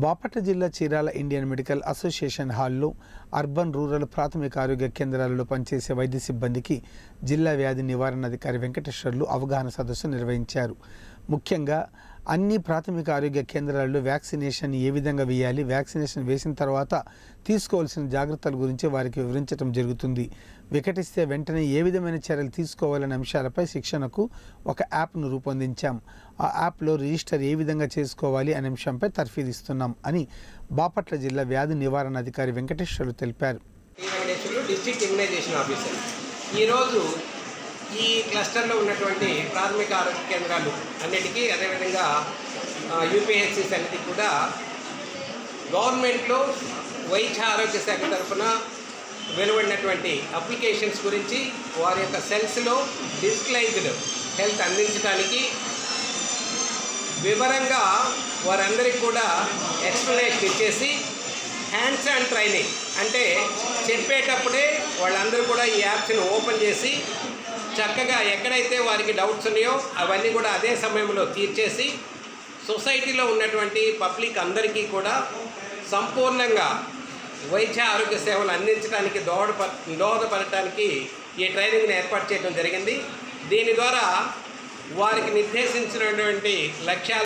బాపట్ల జిల్లా Chirala Indian Medical Association హాల్లో urban rural ప్రాథమిక ఆరోగ్య కేంద్రాలలో పనిచేసే వైద్య సిబ్బందికి జిల్లా వ్యాధి నివారణ అధికారి వెంకటేశ్వర్లు అవగాహన సదస్సు నిర్వహించారు ముఖ్యంగా అన్ని ప్రాథమిక ఆరోగ్య కేంద్రాలలో వ్యాక్సినేషన్ ఏ విధంగా వేయాలి వ్యాక్సినేషన్ వేసిన తర్వాత తీసుకోవాల్సిన జాగ్రత్తల గురించి వారికి వివరించడం జరుగుతుంది వికటిస్తే వెంటనే ఏ విధమైన చర్యలు తీసుకోవాలనే అంశాలపై శిక్షణకు ఒక యాప్ను రూపొందించాం ఆ యాప్లో రిజిస్టర్ ఏ విధంగా చేసుకోవాలి అనే అంశంపై తర్ఫీదిస్తున్నాం అని బాపట్ల జిల్లా వ్యాధి నివారణ అధికారి వెంకటేశ్వర్లు తెలిపారు T Venkateswarlu district immunisation officer ఈరోజు ఈ క్లస్టర్లో ఉన్నటువంటి ప్రాథమిక ఆరోగ్య కేంద్రాలు అన్నిటికీ అదేవిధంగా యూపీహెచ్సిస్ అన్నిటికీ కూడా గవర్నమెంట్లో వైద్య ఆరోగ్య శాఖ తరఫున వెలువడినటువంటి అప్లికేషన్స్ గురించి వారి యొక్క సెల్స్లో డిజిటలైజ్డ్ హెల్త్ అందించడానికి వివరంగా వారందరికీ కూడా ఎక్స్ప్లెనేషన్ ఇచ్చేసి హ్యాండ్స్ ఆన్ ట్రైనింగ్ అంటే చెప్పేటప్పుడే వాళ్ళందరూ కూడా ఈ యాప్స్ని ఓపెన్ చేసి చక్కగా ఎక్కడైతే వారికి డౌట్స్ ఉన్నాయో అవన్నీ కూడా అదే సమయంలో తీర్చేసి సొసైటీలో ఉన్నటువంటి పబ్లిక్ అందరికీ కూడా సంపూర్ణంగా వైద్య ఆరోగ్య సేవలు అందించడానికి దోహదప దోహదపడటానికి ఈ ట్రైనింగ్ని ఏర్పాటు చేయడం జరిగింది దీని ద్వారా వారికి నిర్దేశించినటువంటి లక్ష్యాలు